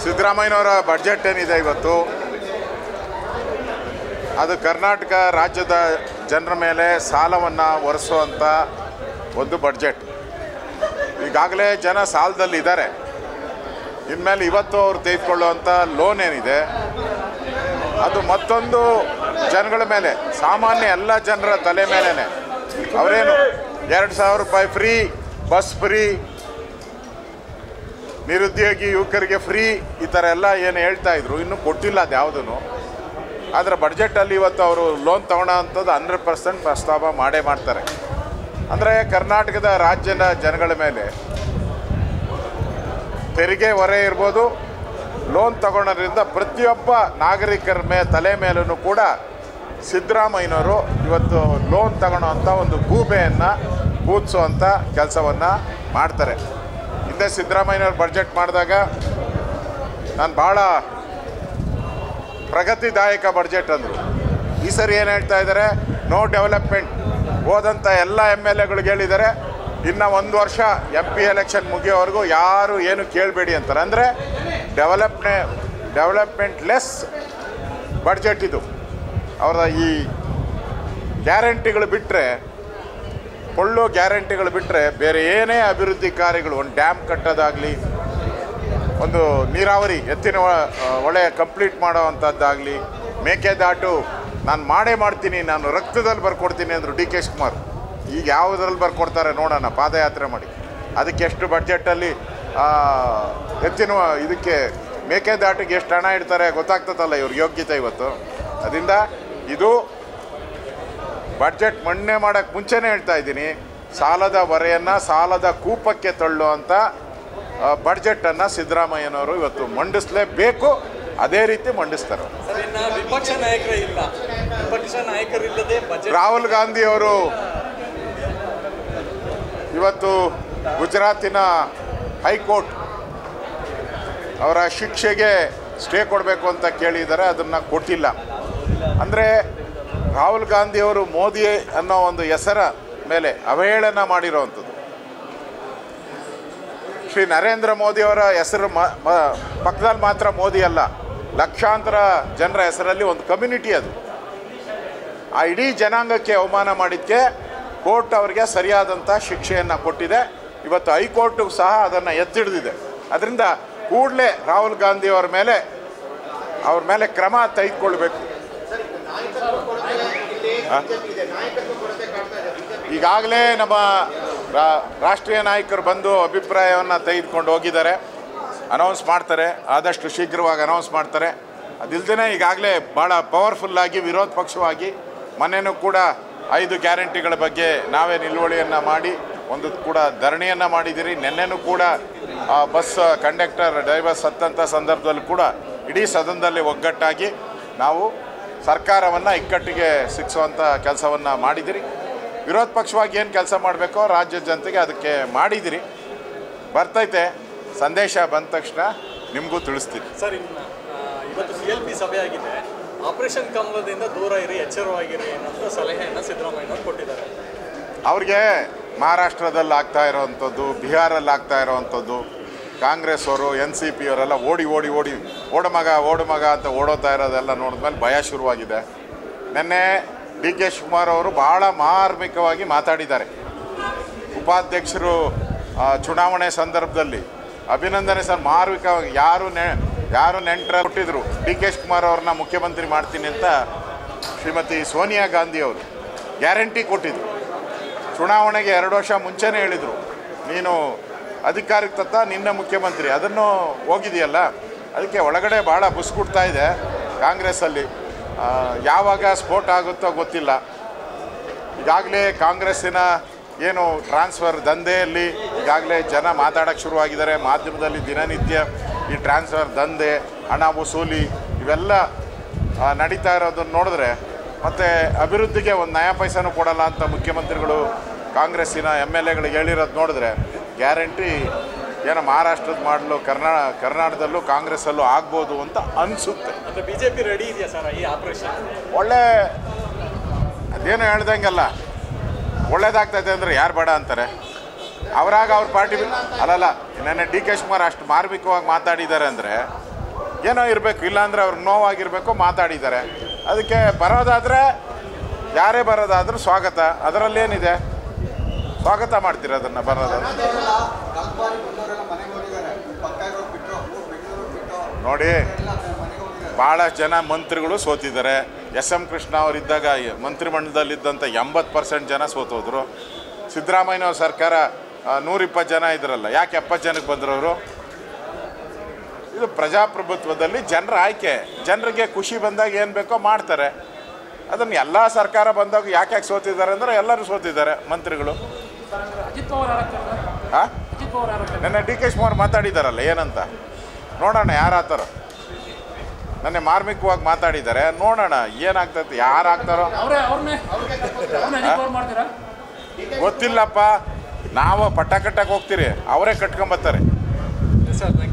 ಸಿದ್ದರಾಮಯ್ಯನವರ ಬಡ್ಜೆಟ್ ಏನಿದೆ ಇವತ್ತು ಅದು ಕರ್ನಾಟಕ ರಾಜ್ಯದ ಜನರ ಮೇಲೆ ಸಾಲವನ್ನು ಒರೆಸುವಂಥ ಒಂದು ಬಡ್ಜೆಟ್ ಈಗಾಗಲೇ ಜನ ಸಾಲದಲ್ಲಿದ್ದಾರೆ ಇನ್ಮೇಲೆ ಇವತ್ತು ಅವ್ರು ತೆಗೆದುಕೊಳ್ಳುವಂಥ ಲೋನ್ ಏನಿದೆ ಅದು ಮತ್ತೊಂದು ಜನಗಳ ಮೇಲೆ ಸಾಮಾನ್ಯ ಎಲ್ಲ ಜನರ ತಲೆ ಮೇಲೇ ಅವರೇನು ಎರಡು ಸಾವಿರ ರೂಪಾಯಿ ಫ್ರೀ ಬಸ್ ಫ್ರೀ ನಿರುದ್ಯೋಗಿ ಯುವಕರಿಗೆ ಫ್ರೀ ಈ ಥರ ಎಲ್ಲ ಏನು ಹೇಳ್ತಾ ಇದ್ರು ಇನ್ನೂ ಕೊಟ್ಟಿಲ್ಲ ಅದು ಯಾವುದೂ ಆದರೆ ಬಡ್ಜೆಟಲ್ಲಿ ಇವತ್ತು ಅವರು ಲೋನ್ ತೊಗೊಳ್ಳೋ ಅಂಥದ್ದು ಹಂಡ್ರೆಡ್ ಪರ್ಸೆಂಟ್ ಪ್ರಸ್ತಾವ ಮಾಡೇ ಮಾಡ್ತಾರೆ ಅಂದರೆ ಕರ್ನಾಟಕದ ರಾಜ್ಯದ ಜನಗಳ ಮೇಲೆ ತೆರಿಗೆ ಹೊರೆ ಇರ್ಬೋದು ಲೋನ್ ತಗೊಳ್ಳೋದ್ರಿಂದ ಪ್ರತಿಯೊಬ್ಬ ನಾಗರಿಕರ ಮೇ ತಲೆ ಮೇಲೂ ಕೂಡ ಸಿದ್ದರಾಮಯ್ಯನವರು ಇವತ್ತು ಲೋನ್ ತಗೊಳ್ಳೋವಂಥ ಒಂದು ಗೂಬೆಯನ್ನು ಕೂದಿಸುವಂಥ ಕೆಲಸವನ್ನು ಮಾಡ್ತಾರೆ ಹಿಂದೆ ಸಿದ್ದರಾಮಯ್ಯನವ್ರು ಬಡ್ಜೆಟ್ ಮಾಡಿದಾಗ ನಾನು ಭಾಳ ಪ್ರಗತಿದಾಯಕ ಬಡ್ಜೆಟ್ ಅಂದರು ಈ ಸರಿ ಏನು ಹೇಳ್ತಾ ಇದ್ದಾರೆ ನೋ ಡೆವಲಪ್ಮೆಂಟ್ ಹೋದಂಥ ಎಲ್ಲ ಎಮ್ ಎಲ್ ಎಗಳಿಗೆ ಹೇಳಿದ್ದಾರೆ ಇನ್ನು ಒಂದು ವರ್ಷ ಎಂ ಪಿ ಎಲೆಕ್ಷನ್ ಮುಗಿಯೋವರೆಗೂ ಯಾರು ಏನು ಕೇಳಬೇಡಿ ಅಂತಾರೆ ಅಂದರೆ ಡೆವಲಪ್ನೆ ಡೆವಲಪ್ಮೆಂಟ್ ಲೆಸ್ ಬಡ್ಜೆಟ್ ಇದು ಅವರ ಈ ಗ್ಯಾರಂಟಿಗಳು ಬಿಟ್ಟರೆ ಕೊಳ್ಳೋ ಗ್ಯಾರಂಟಿಗಳು ಬಿಟ್ಟರೆ ಬೇರೆ ಏನೇ ಅಭಿವೃದ್ಧಿ ಕಾರ್ಯಗಳು ಒಂದು ಡ್ಯಾಮ್ ಕಟ್ಟೋದಾಗಲಿ ಒಂದು ನೀರಾವರಿ ಎತ್ತಿನ ಹೊ- ಹೊಳೆ ಕಂಪ್ಲೀಟ್ ಮಾಡೋವಂಥದ್ದಾಗಲಿ ಮೇಕೆದಾಟು ನಾನು ಮಾಡೇ ಮಾಡ್ತೀನಿ ನಾನು ರಕ್ತದಲ್ಲಿ ಬರ್ಕೊಡ್ತೀನಿ ಅಂದರು ಡಿ ಕೆ ಶಿವಕುಮಾರ್ ಈಗ ಯಾವುದ್ರಲ್ಲಿ ಬರ್ಕೊಡ್ತಾರೆ ನೋಡೋಣ ಪಾದಯಾತ್ರೆ ಮಾಡಿ ಅದಕ್ಕೆ ಎಷ್ಟು ಬಡ್ಜೆಟಲ್ಲಿ ಆ, ಎತ್ತಿನ ಹೊ- ಇದಕ್ಕೆ ಮೇಕೆದಾಟಿಗೆ ಎಷ್ಟು ಹಣ ಇಡ್ತಾರೆ ಗೊತ್ತಾಗ್ತದಲ್ಲ ಇವ್ರ ಯೋಗ್ಯತೆ ಇವತ್ತು ಅದರಿಂದ ಇದು ಬಡ್ಜೆಟ್ ಮಣ್ಣೆ ಮಾಡೋಕ್ಕೆ ಮುಂಚೆನೇ ಹೇಳ್ತಾ ಇದ್ದೀನಿ ಸಾಲದ ಹೊರೆಯನ್ನು ಸಾಲದ ಕೂಪಕ್ಕೆ ತಳ್ಳುವಂಥ ಬಡ್ಜೆಟನ್ನು ಸಿದ್ದರಾಮಯ್ಯನವರು ಇವತ್ತು ಮಂಡಿಸಲೇಬೇಕು ಅದೇ ರೀತಿ ಮಂಡಿಸ್ತಾರೆ ಸರ್ ಇನ್ನ ವಿಪಕ್ಷ ನಾಯಕರೇ ಇಲ್ಲ ವಿಪಕ್ಷ ನಾಯಕರಿಲ್ಲದೆ ಬಜೆಟ್ ರಾಹುಲ್ ಗಾಂಧಿ ಅವರು ಇವತ್ತು ಗುಜರಾತಿನ ಹೈಕೋರ್ಟ್ ಅವರ ಶಿಕ್ಷೆಗೆ ಸ್ಟೇ ಕೊಡಬೇಕು ಅಂತ ಕೇಳಿದ್ದಾರೆ ಅದನ್ನು ಕೊಟ್ಟಿಲ್ಲ ಅಂದರೆ ರಾಹುಲ್ ಗಾಂಧಿಯವರು ಮೋದಿ ಅನ್ನೋ ಒಂದು ಹೆಸರ ಮೇಲೆ ಅವಹೇಳನ ಮಾಡಿರೋವಂಥದ್ದು ಶ್ರೀ ನರೇಂದ್ರ ಮೋದಿಯವರ ಹೆಸರು ಮ ಮ- ಪಕ್ಕದಲ್ಲಿ ಮಾತ್ರ ಮೋದಿ ಅಲ್ಲ ಲಕ್ಷಾಂತರ ಜನರ ಹೆಸರಲ್ಲಿ ಒಂದು ಕಮ್ಯುನಿಟಿ ಅದು ಆ ಇಡೀ ಜನಾಂಗಕ್ಕೆ ಅವಮಾನ ಮಾಡಿದ್ದಕ್ಕೆ ಕೋರ್ಟ್ ಅವರಿಗೆ ಸರಿಯಾದಂಥ ಶಿಕ್ಷೆಯನ್ನು ಕೊಟ್ಟಿದೆ ಇವತ್ತು ಹೈಕೋರ್ಟು ಸಹ ಅದನ್ನು ಎತ್ತಿಡಿದಿದೆ ಅದರಿಂದ ಕೂಡಲೇ ರಾಹುಲ್ ಗಾಂಧಿ ಅವರ ಮೇಲೆ ಅವ್ರ ಮೇಲೆ ಕ್ರಮ ತೆಗೆದುಕೊಳ್ಬೇಕು ಆ? ಈಗಾಗಲೇ ನಮ್ಮ ರಾ- ರಾಷ್ಟ್ರೀಯ ನಾಯಕರು ಬಂದು ಅಭಿಪ್ರಾಯವನ್ನು ತೆಗೆದುಕೊಂಡು ಹೋಗಿದ್ದಾರೆ ಅನೌನ್ಸ್ ಮಾಡ್ತಾರೆ ಆದಷ್ಟು ಶೀಘ್ರವಾಗಿ ಅನೌನ್ಸ್ ಮಾಡ್ತಾರೆ ಅದಿಲ್ಲದೇ ಈಗಾಗಲೇ ಭಾಳ ಪವರ್ಫುಲ್ಲಾಗಿ ವಿರೋಧ ಪಕ್ಷವಾಗಿ ಮೊನ್ನೆನೂ ಕೂಡ ಐದು ಗ್ಯಾರಂಟಿಗಳ ಬಗ್ಗೆ ನಾವೇ ನಿಲುವಳಿಯನ್ನು ಮಾಡಿ ಒಂದು ಕೂಡ ಧರಣಿಯನ್ನು ಮಾಡಿದ್ದೀರಿ ನಿನ್ನೆನೂ ಕೂಡ ಆ ಬಸ್ ಕಂಡಕ್ಟರ್ ಡ್ರೈವರ್ ಸತ್ತಂಥ ಸಂದರ್ಭದಲ್ಲೂ ಕೂಡ ಇಡೀ ಸದನದಲ್ಲಿ ಒಗ್ಗಟ್ಟಾಗಿ ನಾವು ಸರ್ಕಾರವನ್ನು ಇಕ್ಕಟ್ಟಿಗೆ ಸಿಕ್ಸುವಂಥ ಕೆಲಸವನ್ನು ಮಾಡಿದಿರಿ ವಿರೋಧ ಪಕ್ಷವಾಗಿ ಏನು ಕೆಲಸ ಮಾಡಬೇಕೋ ರಾಜ್ಯ ಜನತೆಗೆ ಅದಕ್ಕೆ ಮಾಡಿದಿರಿ ಬರ್ತೈತೆ ಸಂದೇಶ ಬಂದ ತಕ್ಷಣ ನಿಮಗೂ ತಿಳಿಸ್ತೀನಿ ಸರ್ ಇನ್ನ ಆ, ಇವತ್ತು ಸಿ ಎಲ್ ಪಿ ಸಭೆ ಆಗಿದೆ ಆಪರೇಷನ್ ಕಮಲದಿಂದ ದೂರ ಇರಿ ಎಚ್ಚರವಾಗಿರಿ ಅನ್ನೋ ಸಲಹೆಯನ್ನು ಸಿದ್ದರಾಮಯ್ಯನವರು ಕೊಟ್ಟಿದ್ದಾರೆ ಅವ್ರಿಗೆ ಮಹಾರಾಷ್ಟ್ರದಲ್ಲಿ ಆಗ್ತಾ ಇರೋವಂಥದ್ದು ಬಿಹಾರಲ್ಲಿ ಆಗ್ತಾ ಇರೋವಂಥದ್ದು ಕಾಂಗ್ರೆಸ್ ಅವರು ಎನ್ ಸಿ ಪಿ ಅವರೆಲ್ಲ ಓಡಿ ಓಡಿ ಓಡಿ ಓಡಮಗ ಓಡಮಗ ಅಂತ ಓಡೋತಾ ಇರೋದೆಲ್ಲ ನೋಡಿದ್ಮೇಲೆ ಭಯ ಶುರುವಾಗಿದೆ ನಿನ್ನೆ ಡಿ ಕೆ ಶಿವಕುಮಾರ್ ಅವರು ಭಾಳ ಮಾರ್ಮಿಕವಾಗಿ ಮಾತಾಡಿದ್ದಾರೆ ಉಪಾಧ್ಯಕ್ಷರು ಆ, ಚುನಾವಣೆ ಸಂದರ್ಭದಲ್ಲಿ ಅಭಿನಂದನೆ ಸರ್ ಮಾರ್ಮಿಕವಾಗಿ ಯಾರು ನೆ ಯಾರು ನೆಂಟರ ಕೊಟ್ಟಿದ್ರು ಡಿ ಕೆ ಶಿವಕುಮಾರ್ ಅವ್ರನ್ನ ಮುಖ್ಯಮಂತ್ರಿ ಮಾಡ್ತೀನಿ ಅಂತ ಶ್ರೀಮತಿ ಸೋನಿಯಾ ಗಾಂಧಿ ಅವರು ಗ್ಯಾರಂಟಿ ಕೊಟ್ಟಿದ್ರು ಚುನಾವಣೆಗೆ ಎರಡು ವರ್ಷ ಮುಂಚೆನೇ ಹೇಳಿದರು ನೀನು ಅಧಿಕಾರಕ್ಕೆ ತತ್ತ ನಿನ್ನ ಮುಖ್ಯಮಂತ್ರಿ ಅದನ್ನು ಹೋಗಿದೆಯಲ್ಲ ಅದಕ್ಕೆ ಒಳಗಡೆ ಭಾಳ ಬುಸ್ಕುಡ್ತಾ ಇದೆ ಕಾಂಗ್ರೆಸ್ಸಲ್ಲಿ ಆ, ಯಾವಾಗ ಸ್ಫೋಟ ಆಗುತ್ತೋ ಗೊತ್ತಿಲ್ಲ ಈಗಾಗಲೇ ಕಾಂಗ್ರೆಸ್ಸಿನ ಏನು ಟ್ರಾನ್ಸ್ಫರ್ ದಂಧೆಯಲ್ಲಿ ಈಗಾಗಲೇ ಜನ ಮಾತಾಡೋಕ್ಕೆ ಶುರುವಾಗಿದ್ದಾರೆ ಮಾಧ್ಯಮದಲ್ಲಿ ದಿನನಿತ್ಯ ಈ ಟ್ರಾನ್ಸ್ಫರ್ ದಂಧೆ ಹಣ ವಸೂಲಿ ಇವೆಲ್ಲ ಆ, ನಡೀತಾ ಇರೋದನ್ನು ನೋಡಿದ್ರೆ ಮತ್ತು ಅಭಿವೃದ್ಧಿಗೆ ಒಂದು ನಯ ಪೈಸನೂ ಕೊಡಲ್ಲ ಅಂತ ಮುಖ್ಯಮಂತ್ರಿಗಳು ಕಾಂಗ್ರೆಸ್ಸಿನ ಎಮ್ ಎಲ್ ಎಗಳಿಗೆ ಹೇಳಿರೋದು ನೋಡಿದ್ರೆ ಗ್ಯಾರಂಟಿ ಏನೋ ಮಹಾರಾಷ್ಟ್ರದ ಮಾಡಲು ಕರ್ನಾ ಕರ್ನಾಟಕದಲ್ಲೂ ಕಾಂಗ್ರೆಸ್ಸಲ್ಲೂ ಆಗ್ಬೋದು ಅಂತ ಅನಿಸುತ್ತೆ ಅಂದ್ರೆ ಬಿಜೆಪಿ ರೆಡಿ ಇದೆಯಾ ಸರ್ ಈ ಆಪರೇಷನ್ ಒಳ್ಳೆ ಅದೇನು ಹೇಳ್ದಂಗಲ್ಲ ಒಳ್ಳೇದಾಗ್ತೈತೆ ಅಂದರೆ ಯಾರು ಬೇಡ ಅಂತಾರೆ ಅವರಾಗ ಅವ್ರ ಪಾರ್ಟಿ ಅಲ್ಲಲ್ಲ ನೆನ್ನೆ ಡಿ ಕೆ ಶಿವಕುಮಾರ್ ಅಷ್ಟು ಮಾರ್ಮಿಕವಾಗಿ ಮಾತಾಡಿದ್ದಾರೆ ಅಂದರೆ ಏನೋ ಇರಬೇಕು ಇಲ್ಲಾಂದರೆ ಅವ್ರಿಗೆ ನೋವಾಗಿರಬೇಕು ಮಾತಾಡಿದ್ದಾರೆ ಅದಕ್ಕೆ ಬರೋದಾದರೆ ಯಾರೇ ಬರೋದಾದ್ರೂ ಸ್ವಾಗತ ಅದರಲ್ಲೇನಿದೆ ಸ್ವಾಗತ ಮಾಡ್ತೀರ ಅದನ್ನು ಬರೋದಾದ್ರೆ ಕಲ್ಪಾರಿ ಬಂದವರೆಲ್ಲ ಮನೆಗೆ ಹೋಗಿದ್ದಾರೆ ಪಕ್ಕ ಇರೋರು ಬಿಟ್ಟು ಊರು ಬೆಂಗಳೂರು ಬಿಟ್ಟು ನೋಡಿ ಎಲ್ಲ ಮನೆಗೆ ಹೋಗಿದ್ದಾರೆ ಭಾಳಷ್ಟು ಜನ ಮಂತ್ರಿಗಳು ಸೋತಿದ್ದಾರೆ ಎಸ್ ಎಂ ಕೃಷ್ಣ ಅವರಿದ್ದಾಗ ಮಂತ್ರಿಮಂಡಲದಲ್ಲಿದ್ದಂಥ ಎಂಬತ್ತು ಪರ್ಸೆಂಟ್ ಜನ ಸೋತೋದ್ರು ಸಿದ್ದರಾಮಯ್ಯನವ್ರ ಸರ್ಕಾರ ಆ, ನೂರಿಪ್ಪತ್ತು ಜನ ಇದ್ರಲ್ಲ ಯಾಕೆ ಎಪ್ಪತ್ತು ಜನಕ್ಕೆ ಬಂದ್ರು ಅವರು ಇದು ಪ್ರಜಾಪ್ರಭುತ್ವದಲ್ಲಿ ಜನರ ಆಯ್ಕೆ ಜನರಿಗೆ ಖುಷಿ ಬಂದಾಗ ಏನು ಬೇಕೋ ಮಾಡ್ತಾರೆ ಅದನ್ನು ಎಲ್ಲ ಸರ್ಕಾರ ಬಂದಾಗ ಯಾಕೆ ಯಾಕೆ ಸೋತಿದ್ದಾರೆ ಅಂದರೆ ಎಲ್ಲರೂ ಸೋತಿದ್ದಾರೆ ಮಂತ್ರಿಗಳು ಅಜಿತ್ ಪವಾರ್ ಯಾರಾಗ್ತಾರೆ ಹಾಂ ಅಜಿತ್ ಪವಾರ್ ಯಾರಾಗ್ತಾರೆ ನೆನ್ನೆ ಡಿ ಕೆ ಶಿವಕುಮಾರ್ ಮಾತಾಡಿದಾರಲ್ಲ ಏನಂತ ನೋಡೋಣ ಯಾರಾಗ್ತಾರೋ ನೆನ್ನೆ ಮಾರ್ಮಿಕವಾಗಿ ಮಾತಾಡಿದ್ದಾರೆ ನೋಡೋಣ ಏನಾಗ್ತೈತೆ ಯಾರು ಆಗ್ತಾರೋ ಅವರೇ ಅವ್ರನ್ನೇ ಅವ್ರನ್ನೇ ಅಜಿತ್ ಪವಾರ್ ಮಾಡ್ತೀರಾ ಗೊತ್ತಿಲ್ಲಪ್ಪ ನಾವು ಪಟ್ಟ ಕಟ್ಟಕ್ಕೆ ಹೋಗ್ತೀರಿ ಅವರೇ ಕಟ್ಕೊಂಬತ್ತಾರೆ ಸರ್